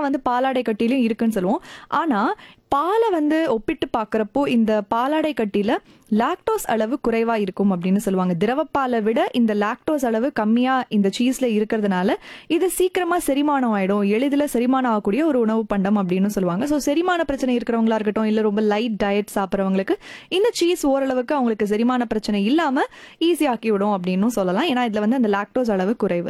தான் வந்து பாலாடை கட்டிலையும் இருக்குன்னு சொல்லுவோம் ஆனா பாலை வந்து ஒப்பிட்டு பார்க்குறப்போ இந்த பாலாடை கட்டியில லாக்டோஸ் அளவு குறைவா இருக்கும் அப்படின்னு சொல்லுவாங்க திரவப்பாலை விட இந்த லாக்டோஸ் அளவு கம்மியா இந்த சீஸ்ல இருக்கிறதுனால இது சீக்கிரமா செரிமானம் ஆயிடும் எளிதில் செரிமானம் ஆகக்கூடிய ஒரு உணவு பண்டம் அப்படின்னு சொல்லுவாங்க ஸோ செரிமான பிரச்சனை இருக்கிறவங்களா இருக்கட்டும் இல்லை ரொம்ப லைட் டயட் சாப்பிட்றவங்களுக்கு இந்த சீஸ் ஓரளவுக்கு அவங்களுக்கு செரிமான பிரச்சனை இல்லாம ஈஸி ஆக்கி விடும் அப்படின்னு சொல்லலாம் ஏன்னா இதுல வந்து அந்த லாக்டோஸ் அளவு குறைவு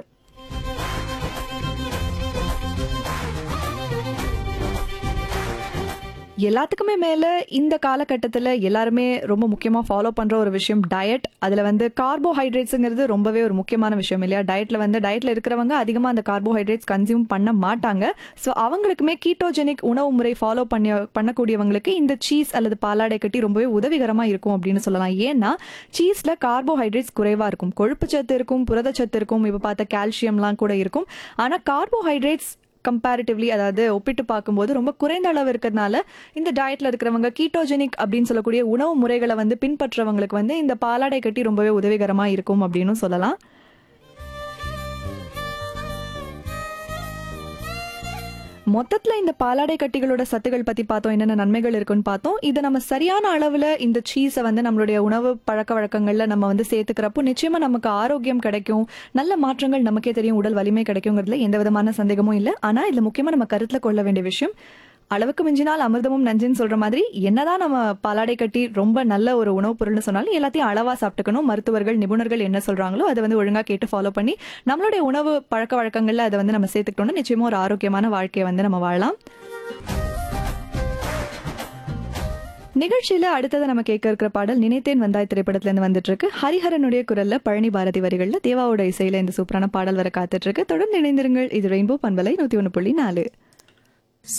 எல்லாத்துக்குமே மேல இந்த காலகட்டத்தில் எல்லாருமே ரொம்ப முக்கியமா ஃபாலோ பண்ற ஒரு விஷயம் டயட் அதுல வந்து கார்போஹைட்ரேட்ஸுங்கிறது ரொம்பவே ஒரு முக்கியமான விஷயம் இல்லையா டயட்ல வந்து டயட்ல இருக்கிறவங்க அதிகமா அந்த கார்போஹைட்ரேட்ஸ் கன்சியூம் பண்ண மாட்டாங்க ஸோ அவங்களுக்குமே கீட்டோஜெனிக் உணவு முறை ஃபாலோ பண்ணி பண்ணக்கூடியவங்களுக்கு இந்த சீஸ் அல்லது பாலாடை கட்டி ரொம்பவே உதவிகரமா இருக்கும் அப்படின்னு சொல்லலாம் ஏன்னா சீஸ்ல கார்போஹைட்ரேட்ஸ் குறைவா இருக்கும் கொழுப்பு சத்து இருக்கும் புரதச்சத்து இருக்கும் இப்போ பார்த்த கால்சியம்லாம் கூட இருக்கும் ஆனா கார்போஹைட்ரேட்ஸ் கம்பேரிட்டிவ்லி அதாவது ஒப்பிட்டு பார்க்கும்போது ரொம்ப குறைந்த அளவு இருக்கிறதுனால இந்த டயட்ல இருக்கிறவங்க கீட்டோஜெனிக் அப்படின்னு சொல்லக்கூடிய உணவு முறைகளை வந்து பின்பற்றவங்களுக்கு வந்து இந்த பாலாடை கட்டி ரொம்பவே உதவிகரமா இருக்கும் அப்படின்னு சொல்லலாம் மொத்தத்துல இந்த பாலாடை கட்டிகளோட சத்துகள் பத்தி பார்த்தோம் என்னென்ன நன்மைகள் இருக்குன்னு பார்த்தோம் இதை நம்ம சரியான அளவுல இந்த சீஸை வந்து நம்மளுடைய உணவு பழக்க வழக்கங்கள்ல நம்ம வந்து சேர்த்துக்கிறப்போ நிச்சயமா நமக்கு ஆரோக்கியம் கிடைக்கும் நல்ல மாற்றங்கள் நமக்கே தெரியும் உடல் வலிமை கிடைக்குங்கிறதுல எந்த விதமான சந்தேகமும் இல்லை ஆனா இதுல முக்கியமா நம்ம கருத்துல கொள்ள வேண்டிய விஷயம் அளவுக்கு மிஞ்சினால் அமிர்தமும் நஞ்சுன்னு சொல்ற மாதிரி என்னதான் நம்ம பாலாடை கட்டி ரொம்ப நல்ல ஒரு உணவுப் பொருள்னு சொன்னாலும் எல்லாத்தையும் அளவா சாப்பிட்டுக்கணும் மருத்துவர்கள் நிபுணர்கள் என்ன சொல்றாங்களோ அதை வந்து ஒழுங்கா கேட்டு ஃபாலோ பண்ணி நம்மளுடைய உணவு பழக்க வழக்கங்கள்ல அதை வந்து நம்ம சேர்த்துக்கிட்டோம்னா நிச்சயமா ஒரு ஆரோக்கியமான வாழ்க்கையை வந்து நம்ம வாழலாம் நிகழ்ச்சியில அடுத்தது நம்ம கேட்க இருக்கிற பாடல் நினைத்தேன் வந்தாய் திரைப்படத்துல இருந்து வந்துட்டு இருக்கு ஹரிஹரனுடைய குரல்ல பழனி பாரதி வரிகள்ல தேவாவோட இசையில இந்த சூப்பரான பாடல் வர காத்துட்டு இருக்கு தொடர்ந்து இணைந்திருங்கள் இது ரெயின்போ பண்பலை நூத்தி ஒன்று புள்ளி நாலு